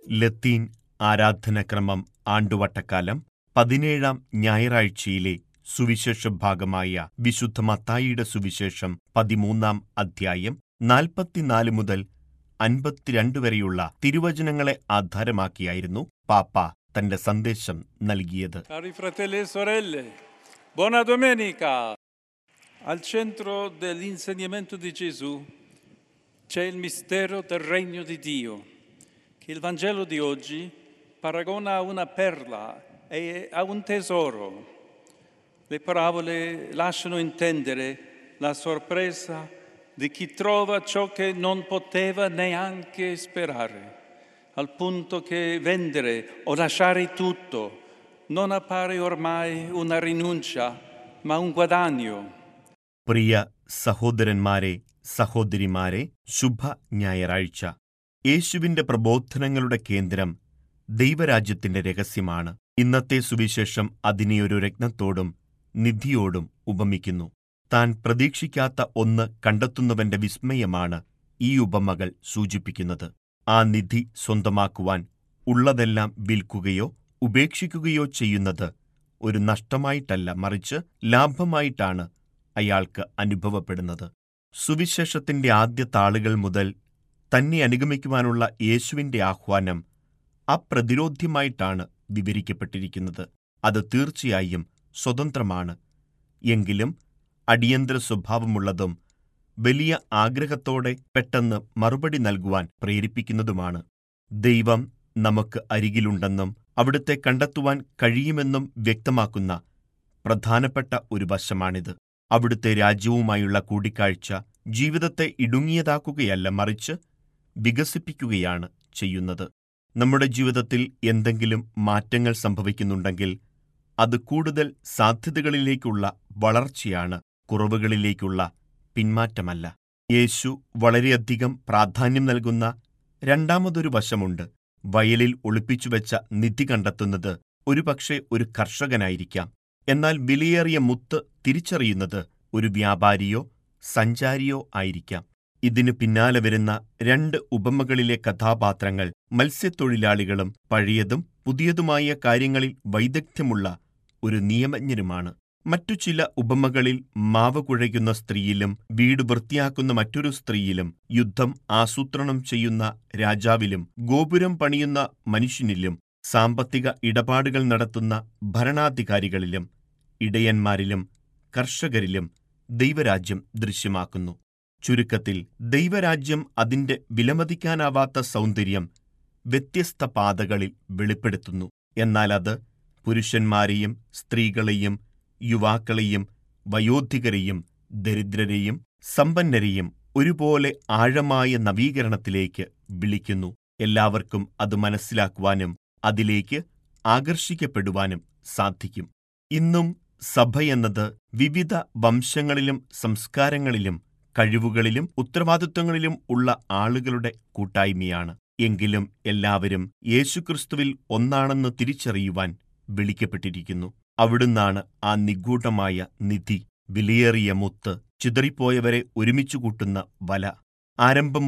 ലത്തീൻ ആരാധനക്രമം ആണ്ടുവട്ടക്കാലം പതിനേഴാം ഞായറാഴ്ചയിലെ സുവിശേഷ ഭാഗമായ വിശുദ്ധ മത്തായിയുടെ സുവിശേഷം പതിമൂന്നാം അധ്യായം നാൽപ്പത്തിനാല് മുതൽ അൻപത്തിരണ്ട് വരെയുള്ള തിരുവചനങ്ങളെ ആധാരമാക്കിയായിരുന്നു പാപ്പ തന്റെ സന്ദേശം നൽകിയത് Cari fratelli e sorelle, buona domenica! Al centro dell'insegnamento di Gesù c'è il mistero del regno di Dio, che il Vangelo di oggi paragona a una perla e a un tesoro. Le parabole lasciano intendere la sorpresa di chi trova ciò che non poteva neanche sperare, al punto che vendere o lasciare tutto non appare ormai una rinuncia, ma un guadagno. പ്രിയ സഹോദരന്മാരെ സഹോദരിമാരെ ശുഭ ഞായറാഴ്ച യേശുവിന്റെ പ്രബോധനങ്ങളുടെ കേന്ദ്രം ദൈവരാജ്യത്തിന്റെ രഹസ്യമാണ് ഇന്നത്തെ സുവിശേഷം അതിനെ ഒരു രത്നത്തോടും നിധിയോടും ഉപമിക്കുന്നു താൻ പ്രതീക്ഷിക്കാത്ത ഒന്ന് കണ്ടെത്തുന്നവന്റെ വിസ്മയമാണ് ഈ ഉപമകൾ സൂചിപ്പിക്കുന്നത് ആ നിധി സ്വന്തമാക്കുവാൻ ഉള്ളതെല്ലാം വിൽക്കുകയോ ഉപേക്ഷിക്കുകയോ ചെയ്യുന്നത് ഒരു നഷ്ടമായിട്ടല്ല മറിച്ച് ലാഭമായിട്ടാണ് അയാൾക്ക് അനുഭവപ്പെടുന്നത് സുവിശേഷത്തിന്റെ ആദ്യ താളുകൾ മുതൽ തന്നെ അനുഗമിക്കുവാനുള്ള യേശുവിന്റെ ആഹ്വാനം അപ്രതിരോധ്യമായിട്ടാണ് വിവരിക്കപ്പെട്ടിരിക്കുന്നത് അത് തീർച്ചയായും സ്വതന്ത്രമാണ് എങ്കിലും അടിയന്തര സ്വഭാവമുള്ളതും വലിയ ആഗ്രഹത്തോടെ പെട്ടെന്ന് മറുപടി നൽകുവാൻ പ്രേരിപ്പിക്കുന്നതുമാണ് ദൈവം നമുക്ക് അരികിലുണ്ടെന്നും അവിടുത്തെ കണ്ടെത്തുവാൻ കഴിയുമെന്നും വ്യക്തമാക്കുന്ന പ്രധാനപ്പെട്ട ഒരു വശമാണിത് അവിടുത്തെ രാജ്യവുമായുള്ള കൂടിക്കാഴ്ച ജീവിതത്തെ ഇടുങ്ങിയതാക്കുകയല്ല മറിച്ച് വികസിപ്പിക്കുകയാണ് ചെയ്യുന്നത് നമ്മുടെ ജീവിതത്തിൽ എന്തെങ്കിലും മാറ്റങ്ങൾ സംഭവിക്കുന്നുണ്ടെങ്കിൽ അത് കൂടുതൽ സാധ്യതകളിലേക്കുള്ള വളർച്ചയാണ് കുറവുകളിലേക്കുള്ള പിന്മാറ്റമല്ല യേശു വളരെയധികം പ്രാധാന്യം നൽകുന്ന രണ്ടാമതൊരു വശമുണ്ട് വയലിൽ ഒളിപ്പിച്ചുവെച്ച നിധി കണ്ടെത്തുന്നത് ഒരുപക്ഷെ ഒരു കർഷകനായിരിക്കാം എന്നാൽ വിലയേറിയ മുത്ത് തിരിച്ചറിയുന്നത് ഒരു വ്യാപാരിയോ സഞ്ചാരിയോ ആയിരിക്കാം ഇതിനു പിന്നാലെ വരുന്ന രണ്ട് ഉപമകളിലെ കഥാപാത്രങ്ങൾ മത്സ്യത്തൊഴിലാളികളും പഴയതും പുതിയതുമായ കാര്യങ്ങളിൽ വൈദഗ്ധ്യമുള്ള ഒരു നിയമജ്ഞനുമാണ് മറ്റു ചില ഉപമകളിൽ മാവ് കുഴയ്ക്കുന്ന സ്ത്രീയിലും വീട് വൃത്തിയാക്കുന്ന മറ്റൊരു സ്ത്രീയിലും യുദ്ധം ആസൂത്രണം ചെയ്യുന്ന രാജാവിലും ഗോപുരം പണിയുന്ന മനുഷ്യനിലും സാമ്പത്തിക ഇടപാടുകൾ നടത്തുന്ന ഭരണാധികാരികളിലും ഇടയന്മാരിലും കർഷകരിലും ദൈവരാജ്യം ദൃശ്യമാക്കുന്നു ചുരുക്കത്തിൽ ദൈവരാജ്യം അതിന്റെ വിലമതിക്കാനാവാത്ത സൗന്ദര്യം വ്യത്യസ്ത പാതകളിൽ വെളിപ്പെടുത്തുന്നു എന്നാൽ അത് പുരുഷന്മാരെയും സ്ത്രീകളെയും യുവാക്കളെയും വയോധികരെയും ദരിദ്രരെയും സമ്പന്നരെയും ഒരുപോലെ ആഴമായ നവീകരണത്തിലേക്ക് വിളിക്കുന്നു എല്ലാവർക്കും അത് മനസ്സിലാക്കുവാനും അതിലേക്ക് ആകർഷിക്കപ്പെടുവാനും സാധിക്കും ഇന്നും സഭയെന്നത് വിവിധ വംശങ്ങളിലും സംസ്കാരങ്ങളിലും കഴിവുകളിലും ഉത്തരവാദിത്വങ്ങളിലും ഉള്ള ആളുകളുടെ കൂട്ടായ്മയാണ് എങ്കിലും എല്ലാവരും യേശുക്രിസ്തുവിൽ ഒന്നാണെന്ന് തിരിച്ചറിയുവാൻ വിളിക്കപ്പെട്ടിരിക്കുന്നു അവിടുന്നാണ് ആ നിഗൂഢമായ നിധി വിലയേറിയ മുത്ത് ചിതറിപ്പോയവരെ ഒരുമിച്ചു കൂട്ടുന്ന വല ആരംഭം